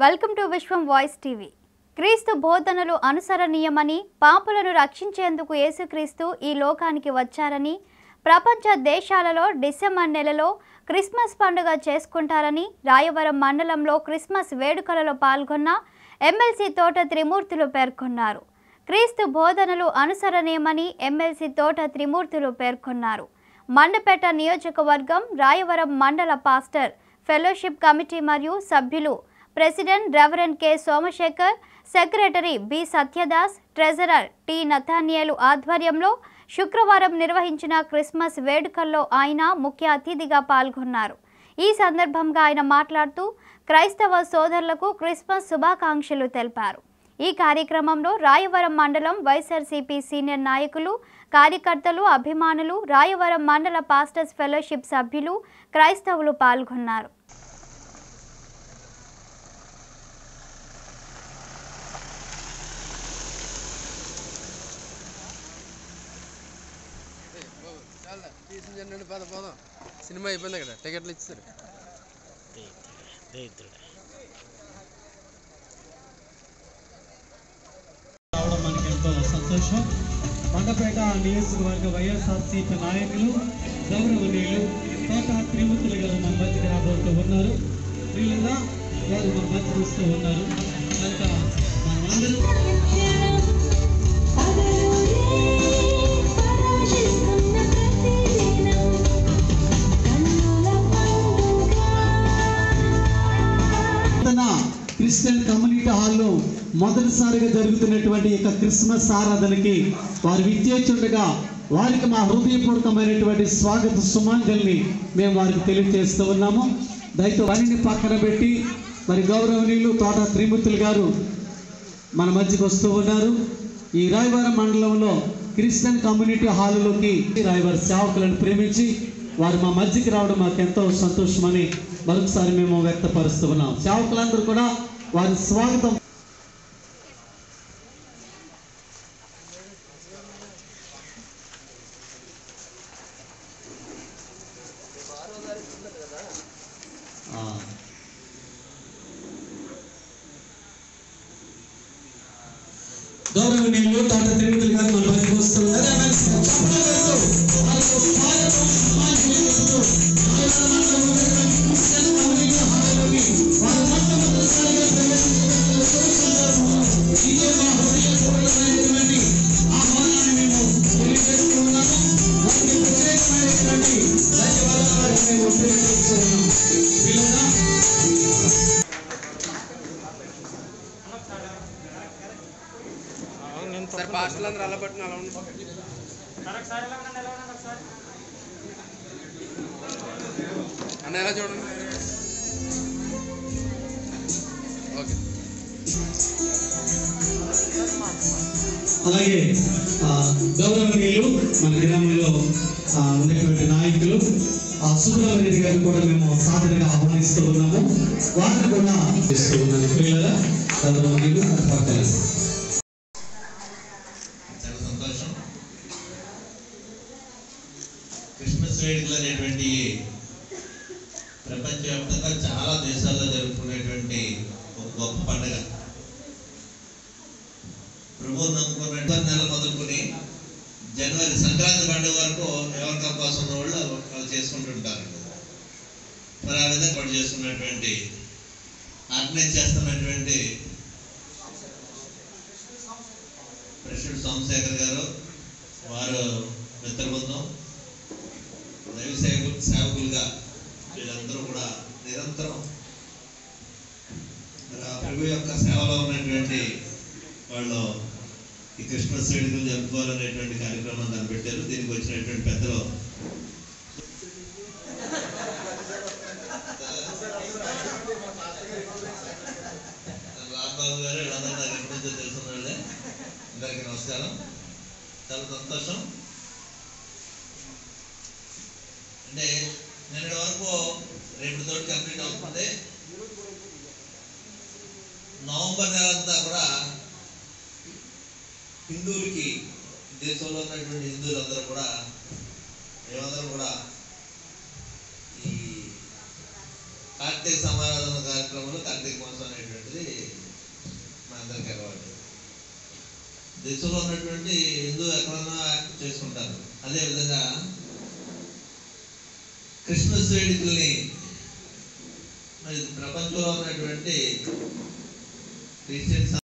Welcome to Vishwam voice TV క్రీస్తు బోధనలు అనుసరణీయమని పాపులను రక్షించేందుకు యేసుక్రీస్తు ఈ లోకానికి వచ్చారని ప్రపంచ దేశాలలో డిసెంబర్ నెలలో క్రిస్మస్ పండుగ చేసుకుంటారని రాయవరం మండలంలో క్రిస్మస్ వేడుకలలో పాల్గొన్న ఎమ్మెల్సీ తోట త్రిమూర్తులు పేర్కొన్నారు క్రీస్తు బోధనలు అనుసరణీయమని ఎమ్మెల్సీ తోట త్రిమూర్తులు పేర్కొన్నారు మండపేట నియోజకవర్గం రాయవరం మండల పాస్టర్ ఫెలోషిప్ కమిటీ మరియు సభ్యులు president reverend K Somasekhar secretary B Satyadas treasurer T Nathaniel ఆధ్వర్యంలో శుక్రవారం నిర్వహించిన క్రిస్మస్ వేడుకల్లో ఆయన ముఖ్య అతిథిగా పాల్గొన్నారు ఈ సందర్భంగా ఆయన మాట్లాడుతూ క్రైస్తవ సోదరులకు క్రిస్మస్ శుభాకాంక్షలు తెలిపారు ఈ కార్యక్రమంలో రాయవరం మండలం వైఎస్ఆర్సీపీ సీనియర్ నాయకులు కార్యకర్తలు అభిమానులు రాయవరం మండల పాస్టర్స్ ఫెలోషిప్ సభ్యులు క్రైస్తవులు పాల్గొన్నారు చాలా తీసిన జనండి పద పోదాం సినిమా అయిపోయింది అక్కడ టికెట్లు ఇచ్చారు రావడం మనకి ఎంతో సంతోషం మండపేట నియోజకవర్గ వైఎస్ఆర్సీపీ నాయకులు గౌరవనీయులు తోట త్రిమూర్తులు గారు మన మధ్యకి రాబోతూ ఉన్నారు వీళ్ళుగా వారు మన మధ్య వస్తూ ఉన్నారు కనుక మనమందరం నూతన క్రిస్టియన్ కమ్యూనిటీ హాల్లో మొదటిసారిగా జరుగుతున్నటువంటి యొక్క క్రిస్మస్ ఆరాధనకి వారు విచ్చేచుండగా వారికి మా హృదయపూర్వకమైనటువంటి స్వాగత సుమాంజల్ని మేము వారికి తెలియజేస్తూ ఉన్నాము దయతో వారిని పక్కన పెట్టి మరి గౌరవనీయులు తోట త్రిమూర్తులు గారు మన మధ్యకి వస్తూ ఉన్నారు ఈ రాయవరం మండలంలో క్రిస్టియన్ కమ్యూనిటీ హాలులోకి రాయవారి సేవకులను ప్రేమించి వారు మా మధ్యకి రావడం మాకు ఎంతో సంతోషమని మరొకసారి మేము వ్యక్తపరుస్తూ ఉన్నాం సేవకులందరూ కూడా వారి స్వాగతం ఆ. గౌరవనీయులు తోట తిరుమతులు గారు మన మధ్యకి వస్తున్నారు సరే పాస్టర్లు అందరూ అలా పట్టుకుని అలా ఉండి అన్న ఎలా చూడండి ఓకే అలాగే ఆ, గౌరవనీయులు మన గ్రామంలో ఆ, ఉన్నటువంటి నాయకులు ఆ సుబ్రహ్మణ్య గారు కూడా మేము సాదరంగా ఆహ్వానిస్తూ ఉన్నాము వారిని కూడా ఇస్తూ ఉన్నాను ప్రియులరా గౌరవనీయులు పక్కన చాలా సంతోషం క్రిస్మస్ వేడుకలు అనేటువంటి ప్రపంచవ్యాప్తంగా చాలా దేశాల్లో జరుపుకునేటువంటి ఒక గొప్ప పండుగ ప్రభువు నమ్ముకున్న నెల మొదలుకొని జనవరి సంక్రాంతి పండుగ వరకు ఎవరికి అవకాశం ఉన్న వాళ్ళు వాళ్ళు చేసుకుంటుంటారు మరి ఆ విధంగా పాటు చేసుకున్నటువంటి ఆర్గనైజ్ చేస్తున్నటువంటి ప్రెసిడెంట్ సోమశేఖర్ గారు వారు మిత్ర బృందం దైవ సేవకులు సేవకులుగా వీళ్ళందరూ కూడా నిరంతరం మరి ఆ ప్రభు యొక్క సేవలో ఉన్నటువంటి వాళ్ళు ఈ క్రిస్మస్ వేడుకలు జరుపుకోవాలనేటువంటి కార్యక్రమం కనిపెట్టారు దీనికి వచ్చినటువంటి పెద్దలు రాంబాబు గారు వీళ్ళందరూ నాకు ఎప్పటి నుంచో తెలుసున్న వాళ్ళే అందరికీ నమస్కారం చాలా సంతోషం అంటే నిన్నటి వరకు రేపు తోటి కంప్లీట్ అవుతుంది నవంబర్ నెల అంతా కూడా హిందువులకి దేశంలో ఉన్నటువంటి హిందువులందరూ కూడా మేమందరం కూడా ఈ కార్తీక సమారాధన కార్యక్రమంలో కార్తీక మాసం అనేటువంటిది దేశంలో ఉన్నటువంటి హిందూ ఎక్కడన్నా చేసుకుంటారు అదేవిధంగా క్రిస్మస్ వేడుకల్ని మరి ప్రపంచంలో ఉన్నటువంటి క్రిస్టియన్స్